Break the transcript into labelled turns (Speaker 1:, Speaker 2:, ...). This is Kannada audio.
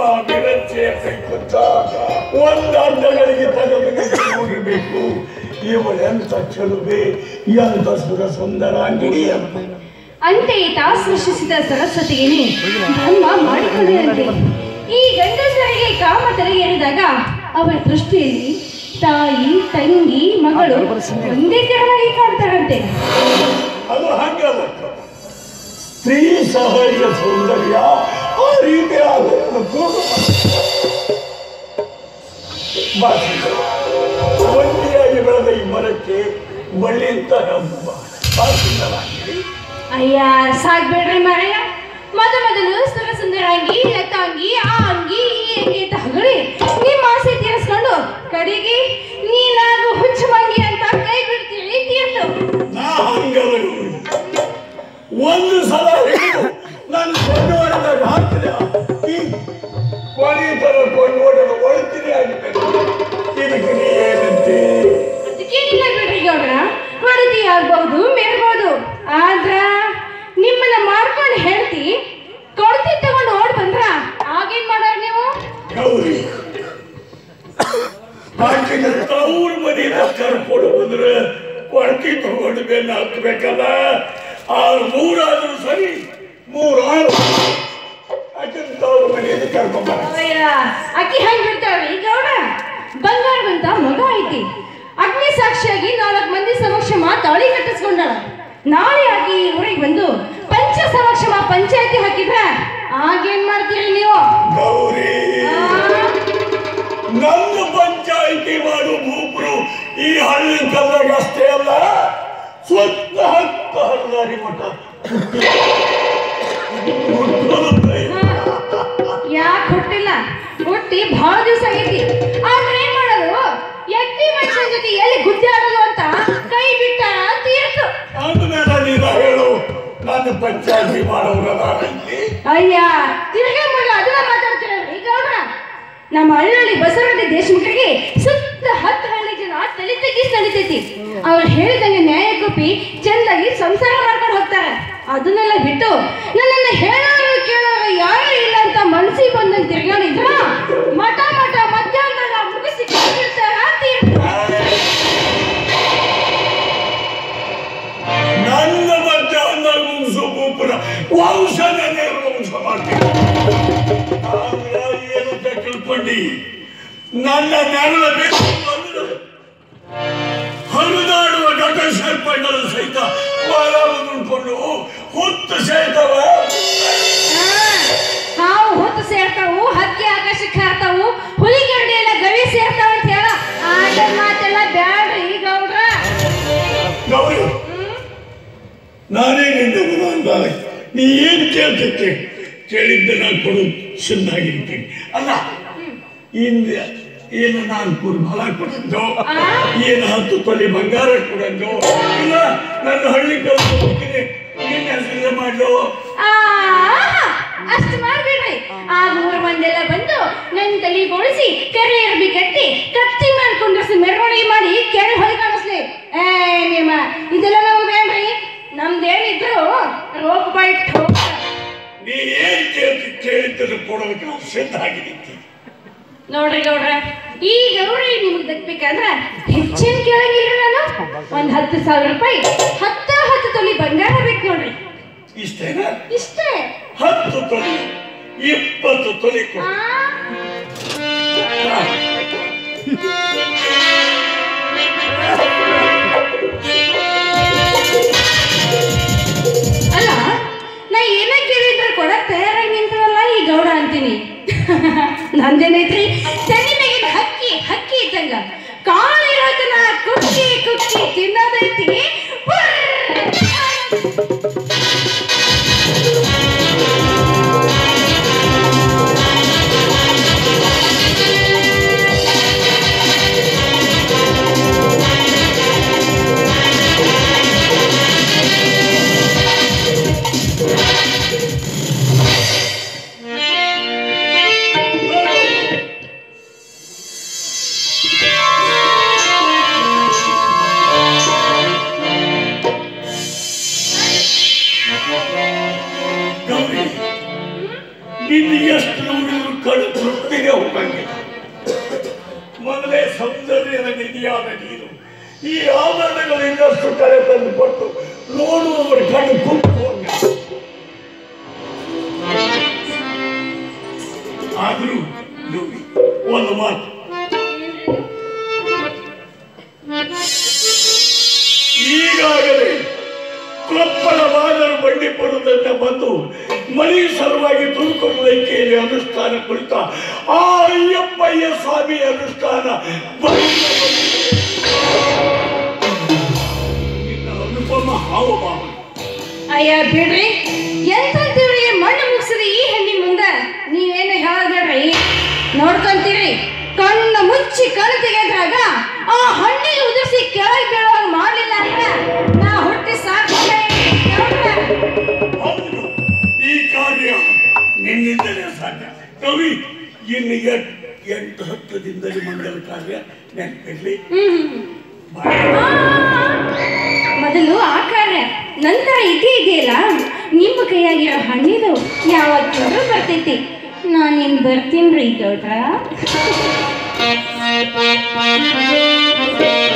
Speaker 1: ವಿರಚೆಯ ಕೈಕೊತ್ತ ಒಂದರ್ಧಗಳಿಗೆ ತಗಲಿಗೆ ಹೋಗಿಬೇಕು ಇವಳೆಂತ ಚೆಲುವೆ ಎಂತ ಸುರ ಸುಂದರಾಂಗಿಣಿ ಅಂತ
Speaker 2: ಅಂತೆಯೇ ತಾ ಸೃಷ್ಟಿಸಿದ ಸರಸ್ವತಿಯನ್ನು ಬ್ರಹ್ಮ ಮಾಡಿಕೊಂಡಂತೆ ಈ ಗಂಡಸರಿಗೆ ಕಾಮ ತೆರೆಯೇರಿದಾಗ ಅವರ ದೃಷ್ಟಿಯಲ್ಲಿ ತಾಯಿ ತಂಗಿ ಮಗಳು ಒಂದೇ ತೆರನಾಗಿ ಕಾಣ್ತಾರಂತೆ
Speaker 1: ಅದು ಹಂಗಲ್ಲ ಸ್ತ್ರೀ ಸಹಜ ಸೌಂದರ್ಯ ಆ ರೀತಿ ಆಗೋದನ್ನು ಕೂಡು ಒಂಟಿಯಾಗಿ ಬೆಳೆದ ಈ ಮರಕ್ಕೆ ಬಳ್ಳಿಂತ ಹಬ್ಬ ಸುಂದರಾಗಿ
Speaker 2: ಅಯ್ಯ ಸಾಕ್ಬೇಡ್ರಿ ಮಾರಯ್ಯ ಮೊದ ಮೊದಲು ಸುರ ಸುಂದರಾಂಗಿ ಲತಾಂಗಿ ಆ ಅಂಗಿ ಈ ಅಂಗಿ ಅಂತ ಹಗಳಿ ನಿಮ್ಮ ಆಸೆ ತೀರಿಸ್ಕೊಂಡು ಕಡೆಗೆ ನೀನಾಗು ಹುಚ್ಚ ಮಂಗಿ ಅಂತ ಕೈ ಬಿಡ್ತೀರಿ ತೀರ್ತು
Speaker 1: ನಾ ಹಂಗಲ್ಲ ಗೌರಿ. ಒಂದು ಸಲ ಹಿಡಿದು ನಾನು ಕೊಂಡು ಹೊಡೆದಾಗ ಹಾಕಿದೆ ಈ ಕೊನೆ ತರ ಕೊಂಡು ಹೊಡೆದು ಒಳ್ತೀನಿ ಆಗಬೇಕು ಇದಕ್ಕೆ ನೀ ಏನಂತೆ
Speaker 2: ಅದಕ್ಕೇನಿಲ್ಲ ಬಿಡ್ರಿ ಗೌಡ್ರ ಹೊಡೆದಿ ಆಗ್ಬಹುದು ಮೇಲ್ಬಹುದು ಆದ್ರ ನಿಮ್ಮನ್ನ ಮಾಡ್ಕೊಂಡು ಹೇಳ್ತಿ ಕೊಡ್ತಿ ತಗೊಂಡು ಓಡ್ ಬಂದ್ರ ಆಗೇನ್ ಮಾಡೋರ್ ನೀವು
Speaker 1: ಗೌರಿ ಆಕೆಗೆ ತವ್ರ ಮನೆಯಿಂದ ಕರ್ಕೊಂಡು ಬಂದ್ರೆ ಕೊಡ್ತಿ ತಗೊಂಡು ಬೆನ್ನು ಹಾಕ್ಬೇಕಲ್ಲ ಆ ಮೂರಾದ್ರೂ ಸರಿ ಮೂರಾರು ಆಕೆ ತವ್ರ ಮನೆಯಿಂದ ಕರ್ಕೊಂಡ್ ಬರ
Speaker 2: ಅಯ್ಯ ಅಕ್ಕಿ ಹೆಂಗ್ ಬಿಡ್ತಾವ್ರಿ ಗೌಡ ಬಂಗಾರವಂತ ಮಗ ಐತಿ ಅಗ್ನಿ ಸಾಕ್ಷಿಯಾಗಿ ನಾಲ್ಕು ಮಂದಿ ಸಮಕ್ಷಮ ತಾಳಿ ಕಟ್ಟಿಸ್ಕೊಂಡಾಳ ನಾಳೆ ಆಗಿ ಊರಿಗೆ ಬಂದು ಪಂಚ ಸಮಕ್ಷಮ ಪಂಚಾಯತಿ ಹಾಕಿದ್ರ ಆಗೇನ್ ಮಾಡ್ತೀರಿ ನೀವು
Speaker 1: ಗೌರಿ
Speaker 2: ಆ,
Speaker 1: ನನ್ನ ಪಂಚಾಯಿತಿ ಮಾಡೋ ಭೂಪರು ಈ ಹಳ್ಳಿ ಕಲ್ಲಾಗ ಅಷ್ಟೇ ಅಲ್ಲ ಸ್ವತ್ತ ಹತ್ತ ಹಳ್ಳಾರಿ ಮಠ
Speaker 2: ಯಾಕೆ ಹುಟ್ಟಿಲ್ಲ ಹುಟ್ಟಿ ಬಹಳ ದಿವಸ ಆಗೈತಿ ಆದ್ರೆ ಏನ್ ಮಾಡೋದು ಎತ್ತಿ ಮನುಷ್ಯನ ಜೊತೆ ಎಲ್ಲಿ ಗುದ್ದಿ ಆಡೋದು ಅಂತ ಕೈ ಬಿಟ್ಟ ತೀರ್ತು
Speaker 1: ಅಂದ್ಮೇಲೆ ನೀನು ಹೇಳು ನನ್ನ ಪಂಚಾಯಿತಿ ಮಾಡೋರಲ್ಲ ಇಲ್ಲಿ
Speaker 2: ಅಯ್ಯ ತಿರ್ಗಾ ಮಗ ಅದನ್ನ ಮಾತಾಡ್ತಿರಲ್ರಿ ಗೌಡ ನಮ್ಮ ಹಳ್ಳಿ ಬಸವರಾಜ ದೇಶಮುಖರಿಗೆ ಸುತ್ತ ಹತ್ತು ಹಳ್ಳಿ ಜನ ತಲೆ ತಗ್ಗಿಸಿ ನಡಿತೈತಿ ಅವ್ರು ಹೇಳಿದಂಗೆ ನ್ಯಾಯ ಕೊಪ್ಪಿ ಚಂದಾಗಿ ಸಂಸಾರ ಮಾಡ್ಕೊಂಡು ಹೋಗ್ತಾರೆ ಅದನ್ನೆಲ್ಲ ಬಿಟ್ಟು ನನ್ನನ್ನ ಹೇಳೋರು ಕೇಳೋರು ಯಾರು ಇಲ್ಲ ಅಂತ ಮನ್ಸಿಗೆ ಬಂದಂಗೆ ತಿರ್ಗಾಡಿದ್ರ ಮಠ ಮಠ ಮಧ್ಯಾಹ್ನ ಮುಗಿಸಿ ಕೊಟ್ಟಿರ್ತಾರ ತೀರ್ಥ
Speaker 1: ನನ್ನ ಮಧ್ಯಾಹ್ನ ಮುಗಿಸು ಭೂಪುರ ವಂಶನೇ ನಿರ್ವಂಶ ಮಾಡ್ತೀನಿ ಆದ್ರೆ ಏನಂತ ತಿಳ್ಕೊಂಡಿ ನನ್ನ ನೆರಳ ಬೇಕು ಅಂದ್ರೆ ಹರಿದಾಡುವ ನಟ ಸರ್ಪಣ್ಣರ ಸಹಿತ ಬಾಲ ಮುಂದ್ಕೊಂಡು ಹುತ್ತು ಸಹಿತವ
Speaker 2: ಹಾವು ಹೊತ್ತು ಸೇರ್ತಾವು ಹಕ್ಕಿ ಆಕಾಶಕ್ಕೆ ಹಾರ್ತಾವು ಹುಲಿ ಗರಡಿ ಎಲ್ಲ ಗವಿ ಸೇರ್ತಾವ ಅಂತ ಹೇಳ ಆಟ ಮಾತೆಲ್ಲ ಬ್ಯಾಡ್ರಿ ಗೌಡ್ರ
Speaker 1: ಗೌರಿ ನಾನೇ ನಿಂದ ಅಂದಾಗ ನೀ ಏನು ಕೇಳ್ತಕ್ಕೆ ಕೇಳಿದ್ದ ನಾನು ಕೊಡು ಸಿದ್ಧಾಗಿರ್ತೀನಿ ಅಲ್ಲ ಇಂದ ಏನು ನಾನು ಕುರ್ಬಲ ಕೊಡಂದು ಏನು ಹತ್ತು ತೊಲಿ ಬಂಗಾರ ಕೊಡಂದು ಇಲ್ಲ ನನ್ನ ಹಳ್ಳಿ ಕಲ್ತು ಹೋಗ್ತೀನಿ ನಿನ್ನ ಹೆಸರು ಮಾಡ್ಲು
Speaker 2: ಆಹಾ, ಅಷ್ಟು ಮಾಡ್ಬೇಡ್ರಿ ಆ ಮೂರು ಮಂದೆಲ್ಲ ಬಂದು ನನ್ನ ತಲೆ ಬೋಳಿಸಿ ಕೆರೆ ಎರ್ಬಿ ಕಟ್ಟಿ ಕತ್ತಿ ಮಾಡ್ಕೊಂಡು ಮೆರವಣಿಗೆ ಮಾಡಿ ಕೆರೆ ಹೊಳಿ ಕಾಣಿಸ್ಲಿ ಏ ನಿಮ್ಮ ಇದೆಲ್ಲ ನಮ್ಗೆ ಬೇಡ್ರಿ ನಮ್ದೇನಿದ್ರು ರೋಗ ಬಾಯಿಟ್
Speaker 1: ನೀ ಏನು ಕೇಳ್ತಿ ಕೇಳಿದ್ದನ್ನು ಕೊಡೋದಕ್ಕೆ ನಾನು ಸಿದ್ಧ ಆಗಿದ್ದೀನಿ
Speaker 2: ನೋಡ್ರಿ ಗೌಡ್ರ ಈ ಗೌರಿ ನಿಮ್ಗೆ ದಕ್ಬೇಕಂದ್ರ ಹೆಚ್ಚಿನ ಕೇಳಂಗಿಲ್ಲ ನಾನು ಒಂದ್ ಹತ್ತು ಸಾವಿರ ರೂಪಾಯಿ ಹತ್ತ ಹತ್ತು ತೊಲಿ ಬಂಗಾರ ಬೇಕು ನೋಡ್ರಿ
Speaker 1: ಇಷ್ಟೇನಾ
Speaker 2: ಇಷ್ಟೇ
Speaker 1: ಹತ್ತು ತೊಲಿ ಇಪ್ಪತ್ತು ತೊಲಿ
Speaker 2: ಆ,
Speaker 1: ಕೊಡು
Speaker 2: ಅಲ್ಲ ನಾ ಏನ ಕೇಳಿದ್ರೆ ಕೊಡಕ್ ತಯಾರಾಗಿ ನಿಂತವಲ್ಲ ಈ ಗೌಡ ಅಂತೀನಿ ನಂದೇನೈತ್ರಿ ತನಿ ಮೇಗಿನ ಹಕ್ಕಿ ಹಕ್ಕಿ ಇದ್ದಂಗ ಕಾಲಿರೋದನ್ನ ಕುಕ್ಕಿ ಕುಕ್ಕಿ ತಿನ್ನೋದೈತಿ
Speaker 1: ಗೌರಿ ನಿನ್ನ ಎಷ್ಟು ನೋಡಿದ್ರು ಕಡು ತೃಪ್ತಿಗೆ ಹೋಗಂಗಿಲ್ಲ ಮೊದಲೇ ಸೌಂದರ್ಯದ ನಿಧಿಯಾದ ನೀರು ಈ ಆಭರಣಗಳು ಇನ್ನಷ್ಟು ಕಳೆ ತಂದು ಕೊಟ್ಟು ನೋಡುವವರ ಕಣ್ಣು ಕುಂಕುವಂಗ ಆದರೂ ನೋಡಿ ಒಂದು ಮಾತು ಈಗಾಗಲೇ ಪ್ರಪ್ಪಳವಾದರೂ ಬಂಡಿಪುರದಿಂದ ಬಂದು ಮನೆ ಸಲುವಾಗಿ ತುಮಕೂರು ಲೈಕೆಯಲ್ಲಿ ಅನುಷ್ಠಾನ ಕುರಿತ ಆ ಅಯ್ಯಪ್ಪಯ್ಯ ಸ್ವಾಮಿ ಅನುಷ್ಠಾನ ಬಹಿರಂಗ ನಿನ್ನ ಅನುಪಮ ಹಾವಭಾವ
Speaker 2: ಅಯ್ಯ ಬಿಡ್ರಿ ಎಂತಂತೀವ್ರಿ ಮಣ್ಣು ಮುಗಿಸಿದ ಈ ಹೆಣ್ಣಿನ ಮುಂದ ನೀವೇನು ಹೇಳಬೇಡ್ರಿ ನೋಡ್ಕೊಂತೀರಿ ಕಣ್ಣು ಮುಚ್ಚಿ ಕಣ್ಣು ತೆಗೆದ್ರಾಗ ಆ ಹಣ್ಣಿಗೆ ಉದುರಿಸಿ ಕೆಳಗೆ ಬೀಳುವಾಗ ಮಾಡಲಿಲ್ಲ ಅಂದ್ರೆ ನಾ ಹುಟ್ಟಿ ಸಾಕು
Speaker 1: ಹೌದು ಈ ಕಾರ್ಯ ನಿನ್ನಿಂದಲೇ ಸಾಧ್ಯ ಕವಿ ಇನ್ನು ಎಟ್ ಎಂಟು ಹತ್ತು ದಿನದಲ್ಲಿ ಮಂಗಲ ಕಾರ್ಯ ನೆನಪಿರ್ಲಿ
Speaker 2: ಮೊದಲು ಆ ಕಾರ್ಯ ನಂತರ ಇದೇ ಇದೆಯಲ್ಲ ನಿಮ್ಮ ಕೈಯಾಗಿರೋ ಹಣ್ಣಿದು ಯಾವತ್ತಾದ್ರೂ ಬರ್ತೈತಿ ನಾನಿನ್ ಬರ್ತೀನಿ ರೀ ದೊಡ್ಡ